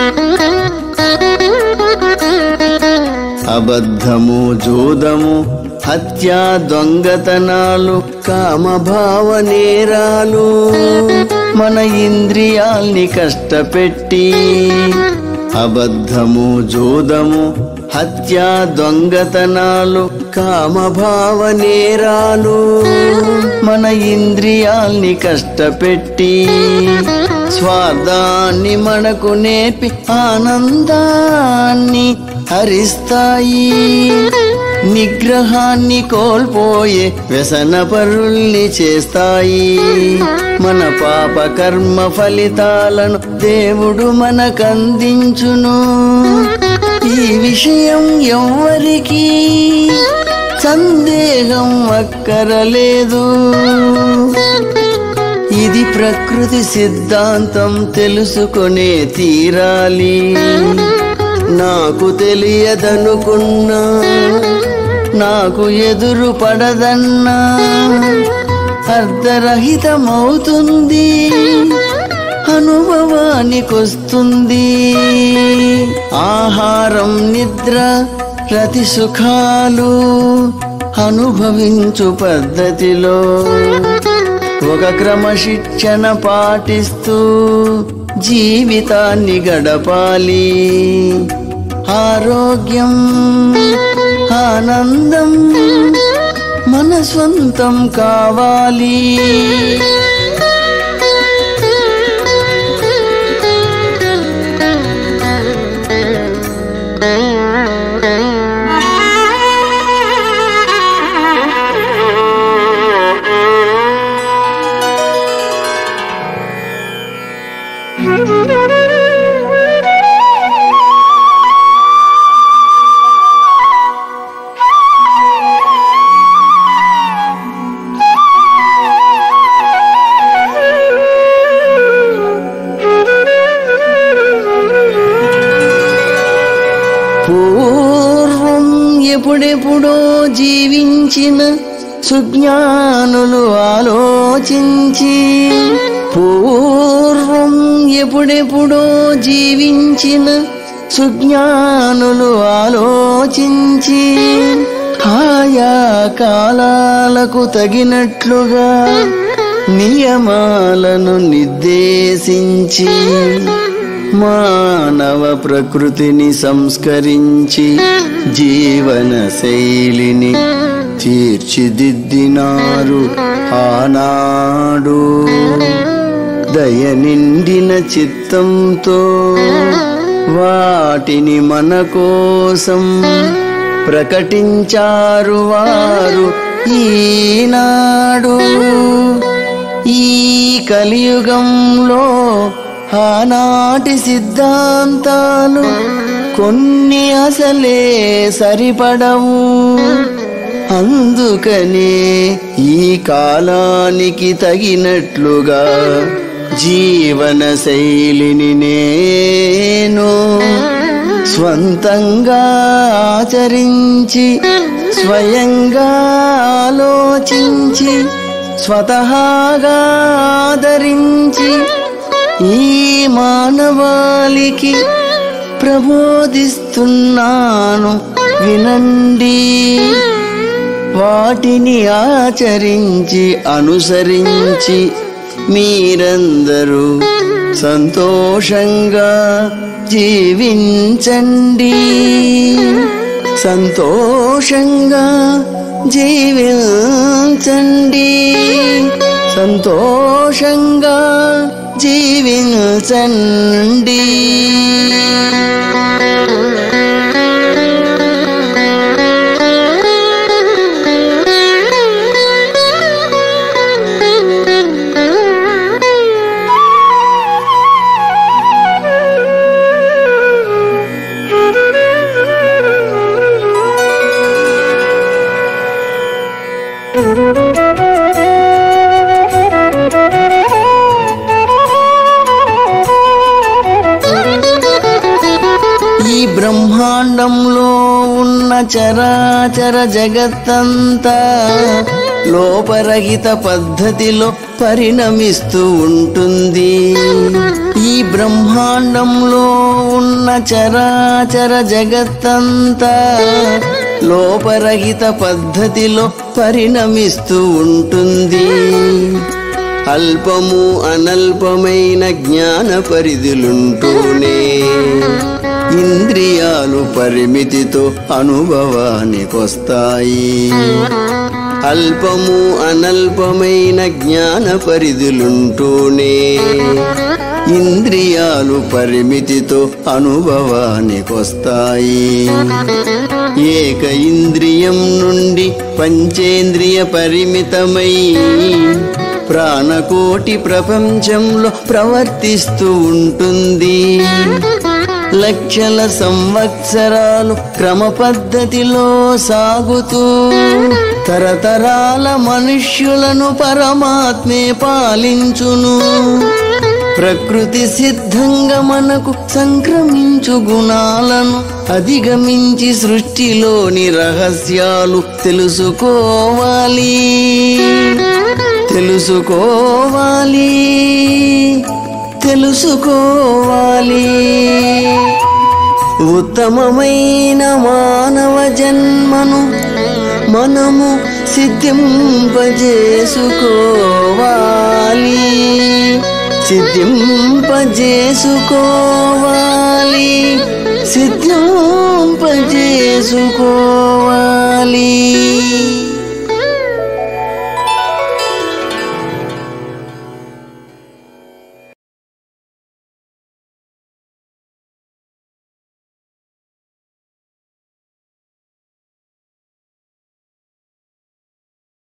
అబద్ధము జూదము హత్య దొంగతనాలు కామభావ నేరాలు మన ఇంద్రియాల్ని కష్టపెట్టి అబద్ధము జూదము హత్య దొంగతనాలు కామభావ నేరాలు మన ఇంద్రియాల్ని కష్టపెట్టి స్వార్థాన్ని మనకు నేర్పి ఆనందాన్ని హరిస్తాయి నిగ్రహాన్ని కోల్పోయే వ్యసన పరుల్ని చేస్తాయి మన పాప కర్మ ఫలితాలను దేవుడు మనకందించును ఈ విషయం ఎవ్వరికీ సందేహం అక్కరలేదు ఇది ప్రకృతి సిద్ధాంతం తెలుసుకొనే తీరాలి నాకు తెలియదనుకున్నా నాకు ఎదురు పడదన్నా అర్ధరహితమవుతుంది అనుభవానికొస్తుంది ఆహారం నిద్ర రతి సుఖాలు అనుభవించు పద్ధతిలో ఒక క్రమశిక్షణ పాటిస్తూ జీవితాన్ని గడపాలి ఆరోగ్యం ఆనందం మన స్వంతం కావాలి పూర్వం ఎప్పుడెప్పుడో జీవించిన సుజ్ఞానులు ఆలోచించి పూర్వం ఎప్పుడెప్పుడో జీవించిన సుజ్ఞానులు ఆలోచించి ఆయా కాలాలకు తగినట్లుగా నియమాలను నిర్దేశించి మానవ ప్రకృతిని సంస్కరించి జీవన శైలిని తీర్చిదిద్దినారు ఆనాడు దయ నిండిన చిత్తంతో వాటిని మన కోసం ప్రకటించారు వారు ఈనాడు ఈ కలియుగంలో ఆనాటి సిద్ధాంతాలు కొన్ని అసలే సరిపడవు అందుకనే ఈ కాలానికి తగినట్లుగా జీవన శైలిని నేను స్వంతంగా ఆచరించి స్వయంగా ఆలోచించి స్వతహాగా ఆదరించి ఈ మానవాళికి ప్రబోధిస్తున్నాను వినండి వాటిని ఆచరించి అనుసరించి మీరందరూ సంతోషంగా జీవించండి సంతోషంగా జీవించండి సంతోషంగా జీవించండి ఈ బ్రహ్మాండంలో ఉన్న చరాచర జగత్తంతా లోపరహిత పద్ధతిలో పరిణమిస్తూ ఉంటుంది ఈ బ్రహ్మాండంలో ఉన్న ఉన్న చరాచర జగత్తంతా లోపరహిత పద్ధతిలో పరిణమిస్తూ ఉంటుంది అల్పము అనల్పమైన జ్ఞాన పరిధులుంటూనే ఇంద్రియాలు పరిమితితో అనుభవానికొస్తాయి అల్పము అనల్పమైన జ్ఞాన పరిధులుంటూనే ఇంద్రియాలు పరిమితితో అనుభవానికొస్తాయి ఏక ఇంద్రియం నుండి పంచేంద్రియ పరిమితమై ప్రాణకోటి ప్రపంచంలో ప్రవర్తిస్తూ ఉంటుంది లక్షల సంవత్సరాలు క్రమ పద్ధతిలో సాగుతూ తరతరాల మనుష్యులను పరమాత్మే పాలించును ప్రకృతి సిద్ధంగా మనకు సంక్రమించు గుణాలను అధిగమించి సృష్టిలోని రహస్యాలు తెలుసుకోవాలి తెలుసుకోవాలి తెలుసుకోవాలి ఉత్తమమైన మానవ జన్మను మనము సిద్ధింపజేసుకోవాలి సిద్ధింపజేసుకోవాలి సిద్ధింపజేసుకోవాలి